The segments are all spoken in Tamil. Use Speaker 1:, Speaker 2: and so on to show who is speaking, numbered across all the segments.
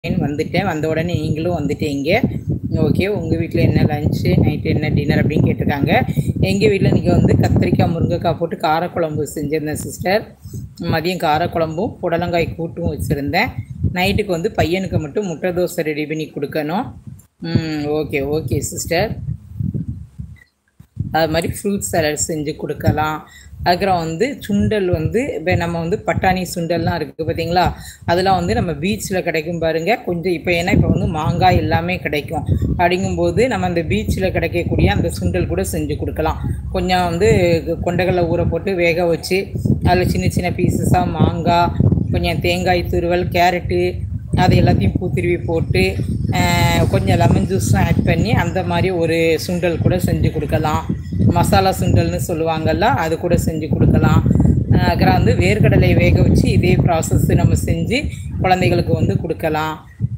Speaker 1: வந்துட்டேன் வந்த உடனே நீங்களும் வந்துட்டீங்க ஓகே உங்கள் வீட்டில் என்ன லஞ்சு நைட்டு என்ன டின்னர் அப்படின்னு கேட்டிருக்காங்க எங்கள் வீட்டில் இன்றைக்கி வந்து கத்திரிக்காய் முருங்கைக்காய் போட்டு காரக்குழம்பு செஞ்சுருந்தேன் சிஸ்டர் மதியம் காரக்குழம்பும் புடலங்காய் கூட்டும் வச்சுருந்தேன் நைட்டுக்கு வந்து பையனுக்கு மட்டும் முட்டை தோசை ரெடி பண்ணி கொடுக்கணும் ம் ஓகே ஓகே சிஸ்டர் அது மாதிரி ஃப்ரூட் சாலட் செஞ்சு கொடுக்கலாம் அதுக்கப்புறம் வந்து சுண்டல் வந்து இப்போ நம்ம வந்து பட்டாணி சுண்டல்லாம் இருக்குது பார்த்தீங்களா அதெல்லாம் வந்து நம்ம பீச்சில் கிடைக்கும் பாருங்கள் கொஞ்சம் இப்போ ஏன்னா இப்போ வந்து மாங்காய் எல்லாமே கிடைக்கும் அப்படிங்கும்போது நம்ம அந்த பீச்சில் கிடைக்கக்கூடிய அந்த சுண்டல் கூட செஞ்சு கொடுக்கலாம் கொஞ்சம் வந்து கொண்டகடலை ஊற போட்டு வேக வச்சு அதில் சின்ன சின்ன பீசஸாக மாங்காய் கொஞ்சம் தேங்காய் துருவல் கேரட்டு அது எல்லாத்தையும் பூத்திருவி போட்டு அஹ், கொஞ்சம் லெமன் ஜூஸும் ஆட் பண்ணி அந்த மாதிரி ஒரு சுண்டல் கூட செஞ்சு கொடுக்கலாம் மசாலா சுண்டல்னு சொல்லுவாங்கல்ல அது கூட செஞ்சு கொடுக்கலாம் அஹ், அப்புறம் வந்து வேர்க்கடலை வேக வச்சு இதே ப்ராசஸ் நம்ம செஞ்சு குழந்தைகளுக்கு வந்து கொடுக்கலாம்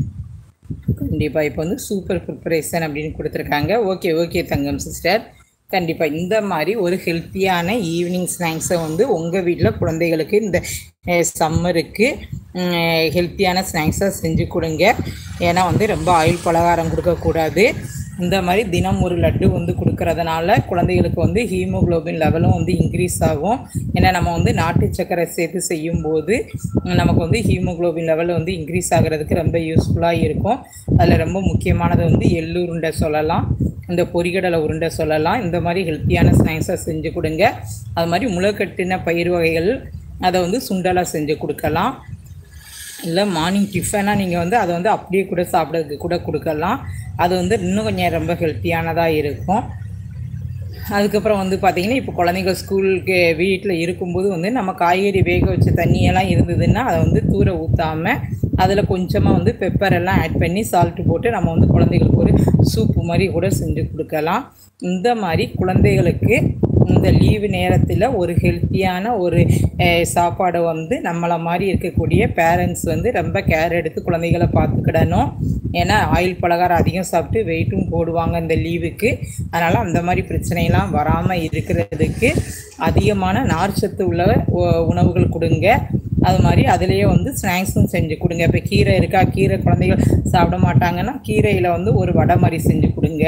Speaker 1: கண்டிப்பாக இப்போ வந்து சூப்பர் ப்ரிப்பரேஷன் அப்படின்னு கொடுத்துருக்காங்க ஓகே ஓகே தங்கம் சிஸ்டர் கண்டிப்பாக இந்த மாதிரி ஒரு ஹெல்த்தியான ஈவினிங் ஸ்நாக்ஸை வந்து உங்கள் வீட்டில் குழந்தைகளுக்கு இந்த சம்மருக்கு ஹெல்த்தியான ஸ்நாக்ஸாக செஞ்சு கொடுங்க ஏன்னா வந்து ரொம்ப ஆயில் பலகாரம் கொடுக்கக்கூடாது இந்த மாதிரி தினம் ஒரு லட்டு வந்து கொடுக்கறதுனால குழந்தைகளுக்கு வந்து ஹீமோகுளோபின் லெவலும் வந்து இன்க்ரீஸ் ஆகும் ஏன்னா நம்ம வந்து நாட்டு சர்க்கரை சேர்த்து செய்யும்போது நமக்கு வந்து ஹீமோகுளோபின் லெவல் வந்து இன்க்ரீஸ் ஆகிறதுக்கு ரொம்ப யூஸ்ஃபுல்லாக இருக்கும் அதில் ரொம்ப முக்கியமானது வந்து எள்ளு உருண்டை சொல்லலாம் இந்த பொரிகடலை உருண்டை சொல்லலாம் இந்த மாதிரி ஹெல்த்தியான ஸ்நாக்ஸாக செஞ்சு கொடுங்க அது மாதிரி முளைக்கட்டின பயிர் வகைகள் அதை வந்து சுண்டலாக செஞ்சு கொடுக்கலாம் இல்லை மார்னிங் டிஃபனாக நீங்கள் வந்து அதை வந்து அப்படியே கூட சாப்பிட்றதுக்கு கூட கொடுக்கலாம் அது வந்து இன்னும் கொஞ்சம் ரொம்ப ஹெல்த்தியானதாக இருக்கும் அதுக்கப்புறம் வந்து பார்த்திங்கன்னா இப்போ குழந்தைங்க ஸ்கூலுக்கு வீட்டில் இருக்கும்போது வந்து நம்ம காய்கறி வேக வச்ச தண்ணியெல்லாம் இருந்ததுன்னா அதை வந்து தூர ஊற்றாமல் அதில் கொஞ்சமாக வந்து பெப்பர் எல்லாம் ஆட் பண்ணி சால்ட்டு போட்டு நம்ம வந்து குழந்தைகளுக்கு ஒரு சூப்பு மாதிரி கூட செஞ்சு கொடுக்கலாம் இந்த மாதிரி குழந்தைகளுக்கு இந்த லீவு நேரத்தில் ஒரு ஹெல்த்தியான ஒரு அஹ், சாப்பாடை வந்து நம்மளை மாதிரி இருக்கக்கூடிய பேரண்ட்ஸ் வந்து ரொம்ப கேர் எடுத்து குழந்தைகளை பார்த்துக்கிடணும் ஏன்னா ஆயில் பலகாரம் அதிகம் சாப்பிட்டு வெயிட்டும் போடுவாங்க இந்த லீவுக்கு அதனால் அந்த மாதிரி பிரச்சனையெல்லாம் வராமல் இருக்கிறதுக்கு அதிகமான நார்ச்சத்து உள்ள உ- உணவுகள் கொடுங்க அது மாதிரி அதுலேயே வந்து ஸ்நாக்ஸும் செஞ்சு கொடுங்க இப்போ கீரை இருக்கா கீரை குழந்தைகள் சாப்பிட மாட்டாங்கன்னா கீரையில் வந்து ஒரு வடை மாதிரி செஞ்சு கொடுங்க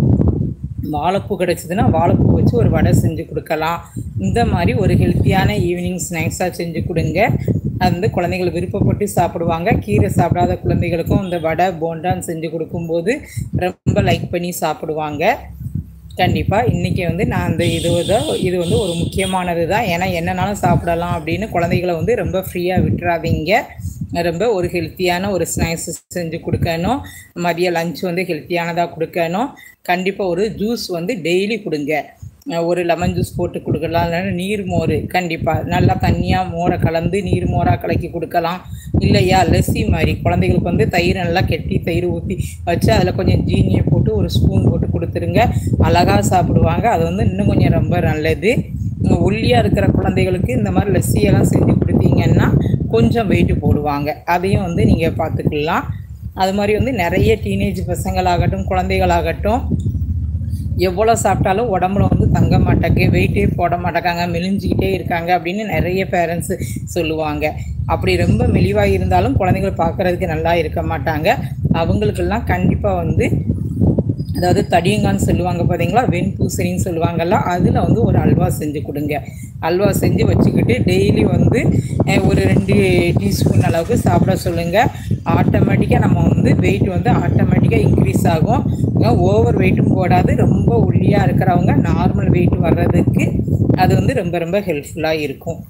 Speaker 1: வாழைப்பூ கிடச்சிதுன்னா வாழைப்பூ வச்சு ஒரு வடை செஞ்சு கொடுக்கலாம் இந்த மாதிரி ஒரு ஹெல்த்தியான ஈவினிங் ஸ்நாக்ஸாக செஞ்சு கொடுங்க அது வந்து குழந்தைகள் விருப்பப்பட்டு சாப்பிடுவாங்க கீரை சாப்பிடாத குழந்தைகளுக்கும் இந்த வடை போண்டான்னு செஞ்சு கொடுக்கும்போது ரொம்ப லைக் பண்ணி சாப்பிடுவாங்க கண்டிப்பாக இன்றைக்கி வந்து நான் அந்த இது தான் இது வந்து ஒரு முக்கியமானது தான் ஏன்னா என்னனாலும் சாப்பிடலாம் அப்படின்னு குழந்தைகளை வந்து ரொம்ப ஃப்ரீயாக விட்டுறாதீங்க ரொம்ப ஒரு ஹெல்த்தியான ஒரு ஸ்நாக்ஸ் செஞ்சு கொடுக்கணும் மதிய லஞ்ச் வந்து ஹெல்த்தியானதாக கொடுக்கணும் கண்டிப்பாக ஒரு ஜூஸ் வந்து டெய்லி கொடுங்க அஹ் ஒரு லெமன் ஜூஸ் போட்டு கொடுக்கலாம் இல்லைன்னா நீர் மோர் கண்டிப்பாக நல்லா தண்ணியாக மோரை கலந்து நீர் மோராக கலக்கி கொடுக்கலாம் இல்லையா லஸ்ஸி மாதிரி குழந்தைகளுக்கு வந்து தயிர் நல்லா கெட்டி தயிர் ஊற்றி வச்சு அதில் கொஞ்சம் ஜீனியை போட்டு ஒரு ஸ்பூன் போட்டு கொடுத்துருங்க அழகாக சாப்பிடுவாங்க அது வந்து இன்னும் கொஞ்சம் ரொம்ப நல்லது ஒல்லியாக இருக்கிற குழந்தைகளுக்கு இந்த மாதிரி லஸ்ஸியெல்லாம் செஞ்சு கொடுத்தீங்கன்னா கொஞ்சம் வெயிட் போடுவாங்க அதையும் வந்து நீங்கள் பார்த்துக்கலாம் அது மாதிரி வந்து நிறைய டீனேஜ் பசங்களாகட்டும் குழந்தைகளாகட்டும் எவ்வளோ சாப்பிட்டாலும் உடம்புல வந்து தங்க மாட்டேங்க வெயிட்டே போட மாட்டேங்காங்க மெலிஞ்சிக்கிட்டே இருக்காங்க அப்படின்னு நிறைய பேரண்ட்ஸு சொல்லுவாங்க அப்படி ரொம்ப மெலிவாக இருந்தாலும் குழந்தைகள் பார்க்குறதுக்கு நல்லா இருக்க மாட்டாங்க அவங்களுக்கெல்லாம் கண்டிப்பாக வந்து அதாவது தடியங்கான்னு சொல்லுவாங்க பார்த்தீங்களா வெண்பூசணின்னு சொல்லுவாங்கல்ல அதில் வந்து ஒரு அல்வா செஞ்சு கொடுங்க அல்வா செஞ்சு வச்சுக்கிட்டு டெய்லி வந்து அஹ், ஒரு ரெண்டு டீஸ்பூன் அளவுக்கு சாப்பிட சொல்லுங்கள் ஆட்டோமேட்டிக்காக நம்ம வந்து வெயிட் வந்து ஆட்டோமேட்டிக்காக இன்க்ரீஸ் ஆகும் ஓவர் வெயிட்டும் போடாது ரொம்ப ஒல்லியாக இருக்கிறவங்க நார்மல் வெயிட் வர்றதுக்கு அது வந்து ரொம்ப ரொம்ப ஹெல்ப்ஃபுல்லாக இருக்கும்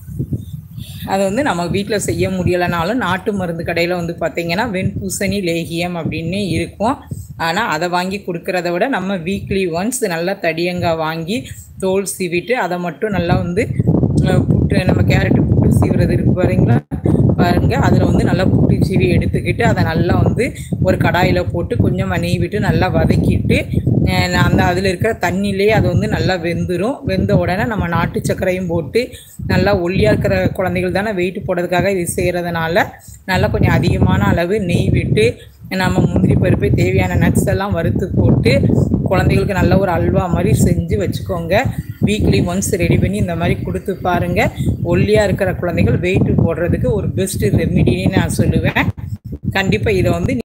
Speaker 1: அது வந்து நம்ம வீட்டில் செய்ய முடியலைனாலும் நாட்டு மருந்து கடையில் வந்து பார்த்திங்கன்னா வெண்பூசணி லேகியம் அப்படின்னு இருக்கும் ஆனால் அதை வாங்கி கொடுக்கறத விட நம்ம வீக்லி ஒன்ஸ் நல்லா தடியங்காய் வாங்கி தோல் சீவிட்டு அதை மட்டும் நல்லா வந்து அஹ், புட்டு நம்ம கேரட்டு புட்டு சீவுறது இருக்கு பாருங்களா பாருங்க அதில் வந்து நல்லா புட்டு சீவி எடுத்துக்கிட்டு அதை நல்லா வந்து ஒரு கடாயில் போட்டு கொஞ்சம் நெய் விட்டு நல்லா வதக்கிட்டு அஹ், அந்த அதில் இருக்கிற தண்ணியிலே அது வந்து நல்லா வெந்துடும் வெந்த உடனே நம்ம நாட்டு சர்க்கரையும் போட்டு நல்லா ஒல்லியாக இருக்கிற குழந்தைகள் தானே வெயிட் போடுறதுக்காக இது செய்கிறதுனால நல்லா கொஞ்சம் அதிகமான அளவு நெய் விட்டு நம்ம முந்திரி பருப்பு தேவையான நட்ஸ் எல்லாம் வறுத்து போட்டு குழந்தைகளுக்கு நல்ல ஒரு அல்வா மாதிரி செஞ்சு வச்சுக்கோங்க வீக்லி ஒன்ஸ் ரெடி பண்ணி இந்த மாதிரி கொடுத்து பாருங்கள் ஒல்லியாக இருக்கிற குழந்தைகள் வெயிட் போடுறதுக்கு ஒரு பெஸ்ட் ரெமிடின்னு நான் சொல்லுவேன் கண்டிப்பாக இதை வந்து